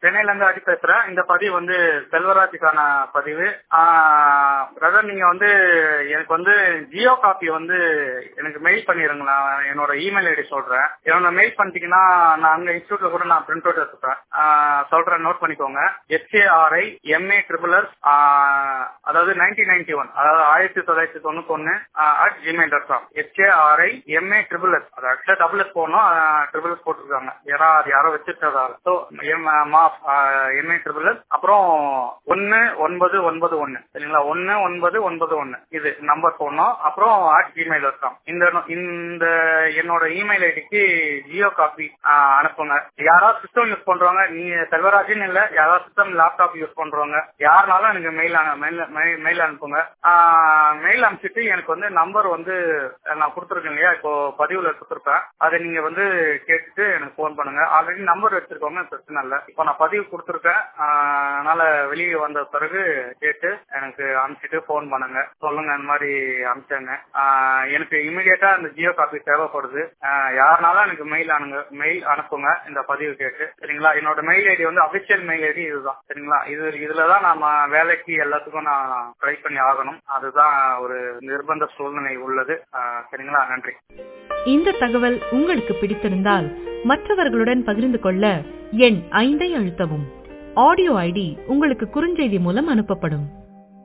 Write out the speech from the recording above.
சென்னையில இருந்து அடி பேசுறேன் இந்த பதிவு வந்து செல்வராஜுக்கான பதிவு பிரதர் நீங்க வந்து எனக்கு வந்து ஜியோ காப்பி வந்து எனக்கு மெயில் பண்ணிருங்களா என்னோட இமெயில் ஐடி சொல்றேன் என்னோட மெயில் பண்ணிட்டீங்கன்னா நான் அங்க இன்ஸ்டியூட்ல கூட நான் பிரிண்ட் அவுட் எடுத்துப்பேன் சொல்றேன் நோட் பண்ணிக்கோங்க எஸ்ஏஆர்ஐ எம்ஏ ட்ரிபிள் எஸ் அதாவது நைன்டீன் நைன்டி ஒன் அதாவது ஆயிரத்தி தொள்ளாயிரத்தி தொண்ணூத்தி ஒன்னு at Gmail dot com S A R I M A triple S அது ஆக்சுவலா டபுள் எஸ் போகணும் ட்ரிபிள் எஸ் போட்டிருக்காங்க ஏன்னா அது யாரோ வச்சிருக்கதால ஸோ மாஃப் எம்ஏ ட்ரிபிள் எஸ் அப்புறம் ஒன்னு ஒன்பது ஒன்பது ஒன்னு சரிங்களா ஒன்னு ஒன்பது ஒன்பது ஒன்னு இது நம்பர் போடணும் அப்புறம் அட் ஜிமெயில் டாட் காம் இந்த இந்த என்னோட இமெயில் ஐடிக்கு ஜியோ காப்பி அனுப்புங்க யாராவது சிஸ்டம் யூஸ் பண்றவங்க நீங்க செல்வராஜன் இல்ல யாராவது சிஸ்டம் லேப்டாப் யூஸ் பண்றவங்க யாருனாலும் எனக்கு மெயில் மெயில் அனுப்புங்க மெயில் அனுப்பிச்சிட்டு எனக்கு வந்து நம்பர் வந்து நான் கொடுத்துருக்கேன் இல்லையா இப்போ பதிவுல கொடுத்துருப்பேன் அதை நீங்க வந்து கேட்டுட்டு எனக்கு போன் பண்ணுங்க ஆல்ரெடி நம்பர் வச்சிருக்கோங்க பிரச்சனை இல்லை இப்போ நான் பதிவு கொடுத்துருக்கேன் அதனால வெளியே வந்த பிறகு கேட்டு எனக்கு அனுப்பிச்சிட்டு போன் பண்ணுங்க சொல்லுங்க இந்த மாதிரி அனுப்பிச்சாங்க எனக்கு இமிடியேட்டா அந்த ஜியோ காப்பி தேவைப்படுது யாருனாலும் எனக்கு மெயில் அனுங்க மெயில் அனுப்புங்க இந்த பதிவு கேட்டு சரிங்களா என்னோட மெயில் ஐடி வந்து அபிஷியல் மெயில் ஐடி இதுதான் சரிங்களா இது இதுலதான் நாம வேலைக்கு எல்லாத்துக்கும் நான் ட்ரை பண்ணி ஆகணும் அதுதான் ஒரு நிர்பந்த சூழ்நிலை உள்ளது சரிங்களா நன்றி இந்த தகவல் உங்களுக்கு பிடித்திருந்தால் மற்றவர்களுடன் பகிர்ந்து கொள்ள எண் ஐந்தை அழுத்தவும் ஆடியோ ஐடி உங்களுக்கு குறுஞ்செய்தி மூலம் அனுப்பப்படும்